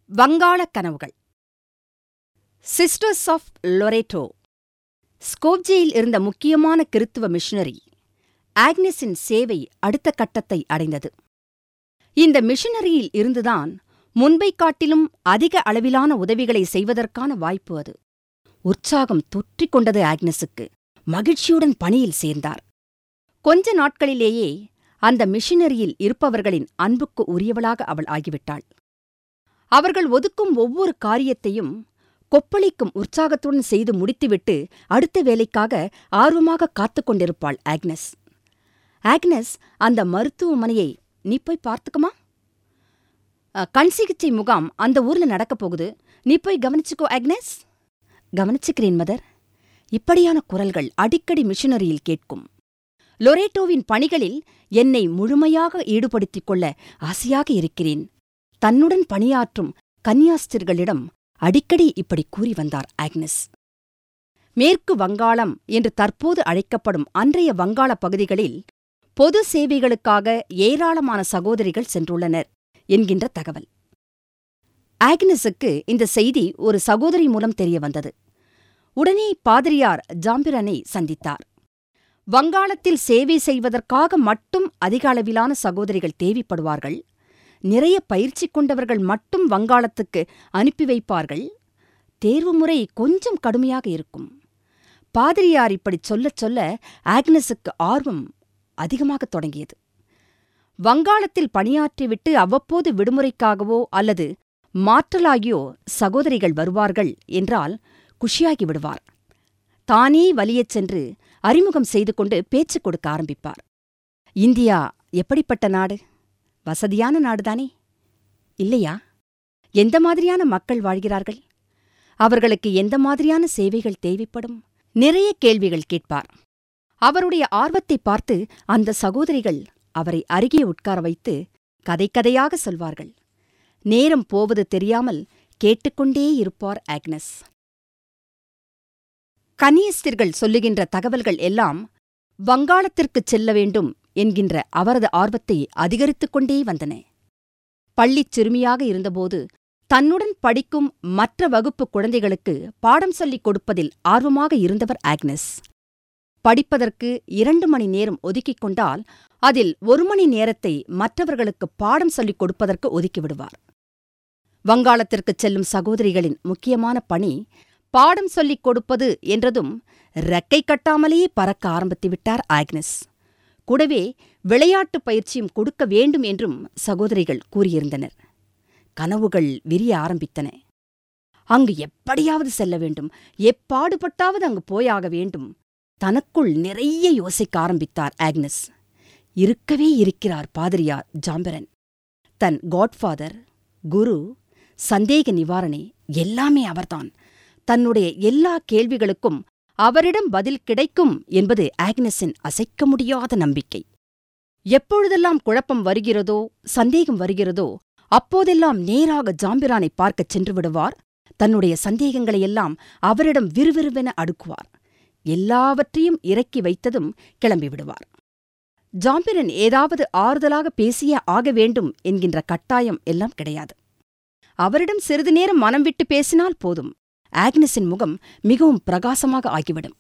வங்காள கனவுகள் sisters of Loreto ஸ்கோப்ஜேயில் இருந்த முக்கியமான கிறித்துவ மிஷனரி ஆக்னஸின் சேவை அடுத்த கட்டத்தை அடைந்தது இந்த மிஷனரியில் இருந்துதான் முன்பை காட்டிலும் அதிக அளவிலான உதவிகளை செய்வதற்கான வாய்ப்பு அது உற்சாகம் தொற்றிக் கொண்டது ஆக்னஸுக்கு மகிழ்ச்சியுடன் பணியில் சேர்ந்தார் கொஞ்ச நாட்களிலேயே அந்த மிஷனரியில் இருப்பவர்களின் அன்புக்கு உரியவளாக அவள் ஆகிவிட்டாள் அவர்கள் ஒதுக்கும் ஒவ்வொரு காரியத்தையும் கொப்பளிக்கும் உற்சாகத்துடன் செய்து முடித்துவிட்டு அடுத்த வேலைக்காக ஆர்வமாக காத்துக் கொண்டிருப்பாள் ஆக்னஸ் ஆக்னஸ் அந்த மருத்துவமனையை நீ போய் பார்த்துக்குமா அ, கண் சிகிச்சை முகாம் அந்த ஊர்ல நடக்கப் போகுது நீ போய் கவனிச்சுக்கோ ஆக்னஸ் கவனிச்சுக்கிறேன் மதர் இப்படியான குரல்கள் அடிக்கடி மிஷனரியில் கேட்கும் லொரேட்டோவின் பணிகளில் என்னை முழுமையாக ஈடுபடுத்திக் கொள்ள ஆசையாக இருக்கிறேன் தன்னுடன் பணியாற்றும் கன்னியாஸ்திரிகளிடம் அடிக்கடி இப்படி கூறி வந்தார் ஆக்னஸ் மேற்கு வங்காளம் என்று தற்போது அழைக்கப்படும் அன்றைய வங்காள பகுதிகளில் பொது சேவைகளுக்காக ஏராளமான சகோதரிகள் சென்றுள்ளனர் என்கின்ற தகவல் ஆக்னஸுக்கு இந்த செய்தி ஒரு சகோதரி மூலம் தெரிய வந்தது உடனே பாதிரியார் ஜாம்பிரனை சந்தித்தார் வங்காளத்தில் சேவை செய்வதற்காக மட்டும் அதிக அளவிலான சகோதரிகள் தேவைப்படுவார்கள் நிறைய பயிற்சி கொண்டவர்கள் மட்டும் வங்காளத்துக்கு அனுப்பி வைப்பார்கள் தேர்வு முறை கொஞ்சம் கடுமையாக இருக்கும் பாதிரியார் இப்படிச் சொல்லச் சொல்ல ஆக்னஸுக்கு ஆர்வம் அதிகமாகத் தொடங்கியது வங்காளத்தில் பணியாற்றிவிட்டு அவ்வப்போது விடுமுறைக்காகவோ அல்லது மாற்றலாகியோ சகோதரிகள் வருவார்கள் என்றால் குஷியாகி விடுவார் தானே வலியச் சென்று அறிமுகம் செய்து கொண்டு பேச்சு கொடுக்க ஆரம்பிப்பார் இந்தியா எப்படிப்பட்ட நாடு வசதியான நாடுதானே இல்லையா எந்த மாதிரியான மக்கள் வாழ்கிறார்கள் அவர்களுக்கு எந்த மாதிரியான சேவைகள் தேவைப்படும் நிறைய கேள்விகள் கேட்பார் அவருடைய ஆர்வத்தை பார்த்து அந்த சகோதரிகள் அவரை அருகே உட்கார வைத்து கதை கதையாக சொல்வார்கள் நேரம் போவது தெரியாமல் கேட்டுக்கொண்டே இருப்பார் ஆக்னஸ் கன்னியஸ்திர்கள் சொல்லுகின்ற தகவல்கள் எல்லாம் வங்காளத்திற்குச் செல்ல வேண்டும் என்கின்ற அவரது ஆர்வத்தை அதிகரித்துக் கொண்டே வந்தன பள்ளிச் சிறுமியாக இருந்தபோது தன்னுடன் படிக்கும் மற்ற வகுப்பு குழந்தைகளுக்கு பாடம் சொல்லிக் கொடுப்பதில் ஆர்வமாக இருந்தவர் ஆக்னஸ் படிப்பதற்கு இரண்டு மணி நேரம் ஒதுக்கிக் கொண்டால் அதில் ஒரு மணி நேரத்தை மற்றவர்களுக்கு பாடம் சொல்லிக் கொடுப்பதற்கு ஒதுக்கிவிடுவார் வங்காளத்திற்குச் செல்லும் சகோதரிகளின் முக்கியமான பணி பாடம் சொல்லிக் கொடுப்பது என்றதும் ரெக்கை கட்டாமலேயே பறக்க ஆரம்பித்துவிட்டார் ஆக்னஸ் கூடவே விளையாட்டுப் பயிற்சியும் கொடுக்க வேண்டும் என்றும் சகோதரிகள் கூறியிருந்தனர் கனவுகள் விரிய ஆரம்பித்தன அங்கு எப்படியாவது செல்ல வேண்டும் எப்பாடுபட்டாவது அங்கு போயாக வேண்டும் தனக்குள் நிறைய யோசிக்க ஆரம்பித்தார் ஆக்னஸ் இருக்கவே இருக்கிறார் பாதிரியார் ஜாம்பரன் தன் காட்ஃபாதர் குரு சந்தேக நிவாரணி எல்லாமே அவர்தான் தன்னுடைய எல்லா கேள்விகளுக்கும் அவரிடம் பதில் கிடைக்கும் என்பது ஆக்னஸின் அசைக்க முடியாத நம்பிக்கை எப்பொழுதெல்லாம் குழப்பம் வருகிறதோ சந்தேகம் வருகிறதோ அப்போதெல்லாம் நேராக ஜாம்பிரானை பார்க்கச் சென்று விடுவார் தன்னுடைய சந்தேகங்களையெல்லாம் அவரிடம் விறுவிறுவென அடுக்குவார் எல்லாவற்றையும் இறக்கி வைத்ததும் கிளம்பி விடுவார் ஜாம்பிரன் ஏதாவது ஆறுதலாக பேசியே ஆக வேண்டும் என்கின்ற கட்டாயம் எல்லாம் கிடையாது அவரிடம் சிறிது நேரம் மனம் விட்டு பேசினால் போதும் ஆக்னஸின் முகம் மிகவும் பிரகாசமாக ஆகிவிடும்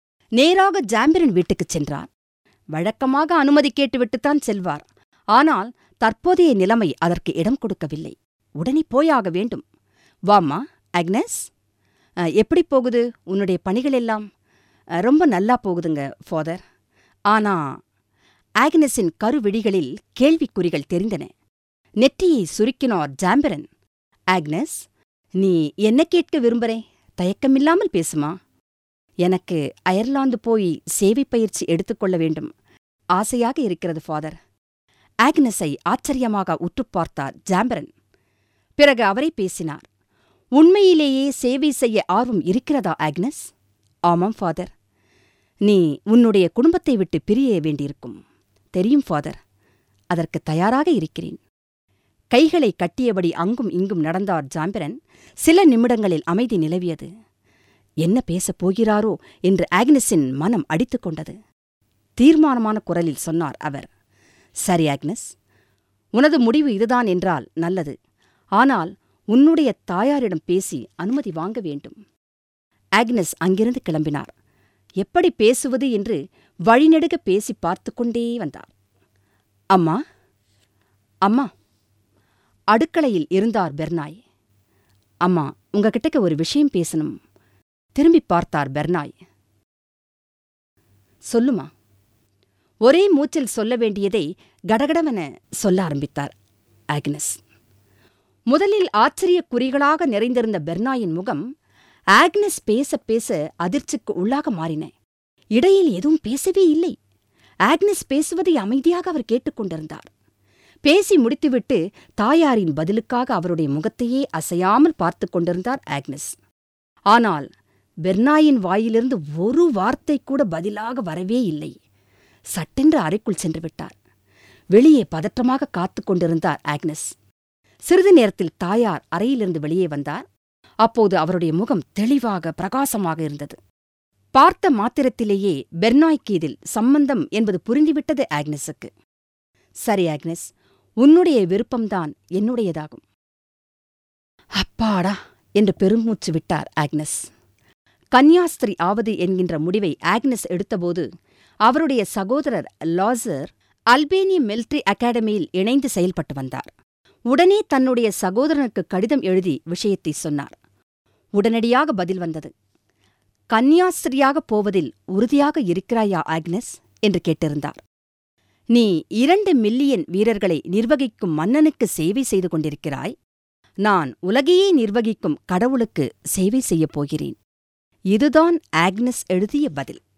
நேராக ஜாம்பிரன் வீட்டுக்குச் சென்றார் வழக்கமாக அனுமதி கேட்டுவிட்டுத்தான் செல்வார் ஆனால் தற்போதைய நிலைமை அதற்கு இடம் கொடுக்கவில்லை உடனே போயாக வேண்டும் வாம்மா அக்னஸ் அ, எப்படி போகுது உன்னுடைய பணிகள் எல்லாம் அ, ரொம்ப நல்லா போகுதுங்க ஃபாதர் ஆனா ஆக்னஸின் கருவிழிகளில் கேள்விக்குறிகள் தெரிந்தன நெற்றியை சுருக்கினார் ஜாம்பிரன் ஆக்னஸ் நீ என்ன கேட்க விரும்புறே தயக்கமில்லாமல் பேசுமா எனக்கு அயர்லாந்து போய் சேவை பயிற்சி எடுத்துக்கொள்ள வேண்டும் ஆசையாக இருக்கிறது ஃபாதர் ஆக்னஸை ஆச்சரியமாக உற்றுப் பார்த்தார் ஜாம்பரன் பிறகு அவரே பேசினார் உண்மையிலேயே சேவை செய்ய ஆர்வம் இருக்கிறதா ஆக்னஸ் ஆமாம் ஃபாதர் நீ உன்னுடைய குடும்பத்தை விட்டு பிரிய வேண்டியிருக்கும் தெரியும் ஃபாதர் அதற்கு தயாராக இருக்கிறேன் கைகளை கட்டியபடி அங்கும் இங்கும் நடந்தார் ஜாம்பிரன் சில நிமிடங்களில் அமைதி நிலவியது என்ன பேசப் போகிறாரோ என்று ஆக்னஸின் மனம் அடித்துக் கொண்டது தீர்மானமான குரலில் சொன்னார் அவர் சரி ஆக்னஸ் உனது முடிவு இதுதான் என்றால் நல்லது ஆனால் உன்னுடைய தாயாரிடம் பேசி அனுமதி வாங்க வேண்டும் ஆக்னஸ் அங்கிருந்து கிளம்பினார் எப்படி பேசுவது என்று வழிநெடுக பேசி பார்த்து கொண்டே வந்தார் அம்மா அம்மா அடுக்களையில் இருந்தார் பெர்னாய் அம்மா உங்ககிட்டக்க ஒரு விஷயம் பேசணும் திரும்பி பார்த்தார் பெர்னாய் சொல்லுமா ஒரே மூச்சில் சொல்ல வேண்டியதை கடகடவென சொல்ல ஆரம்பித்தார் ஆக்னஸ் முதலில் ஆச்சரியக் குறிகளாக நிறைந்திருந்த பெர்னாயின் முகம் ஆக்னஸ் பேச பேச அதிர்ச்சிக்கு உள்ளாக மாறின இடையில் எதுவும் பேசவே இல்லை ஆக்னஸ் பேசுவதை அமைதியாக அவர் கேட்டுக்கொண்டிருந்தார் பேசி முடித்துவிட்டு தாயாரின் பதிலுக்காக அவருடைய முகத்தையே அசையாமல் பார்த்து கொண்டிருந்தார் ஆக்னஸ் ஆனால் பெர்னாயின் வாயிலிருந்து ஒரு வார்த்தை கூட பதிலாக வரவே இல்லை சட்டென்று அறைக்குள் சென்று விட்டார் வெளியே பதற்றமாக காத்துக் கொண்டிருந்தார் ஆக்னஸ் சிறிது நேரத்தில் தாயார் அறையிலிருந்து வெளியே வந்தார் அப்போது அவருடைய முகம் தெளிவாக பிரகாசமாக இருந்தது பார்த்த மாத்திரத்திலேயே பெர்னாய்க்கு இதில் சம்பந்தம் என்பது புரிந்துவிட்டது ஆக்னஸுக்கு சரி ஆக்னஸ் உன்னுடைய விருப்பம்தான் என்னுடையதாகும் அப்பாடா என்று பெருமூச்சு விட்டார் ஆக்னஸ் கன்யாஸ்திரி ஆவது என்கின்ற முடிவை ஆக்னஸ் எடுத்தபோது அவருடைய சகோதரர் லாசர் அல்பேனிய மிலிட்ரி அகாடமியில் இணைந்து செயல்பட்டு வந்தார் உடனே தன்னுடைய சகோதரனுக்கு கடிதம் எழுதி விஷயத்தை சொன்னார் உடனடியாக பதில் வந்தது கன்யாஸ்திரியாகப் போவதில் உறுதியாக இருக்கிறாயா ஆக்னஸ் என்று கேட்டிருந்தார் நீ இரண்டு மில்லியன் வீரர்களை நிர்வகிக்கும் மன்னனுக்கு சேவை செய்து கொண்டிருக்கிறாய் நான் உலகையே நிர்வகிக்கும் கடவுளுக்கு சேவை செய்யப் போகிறேன் இதுதான் ஆக்னஸ் எழுதிய பதில்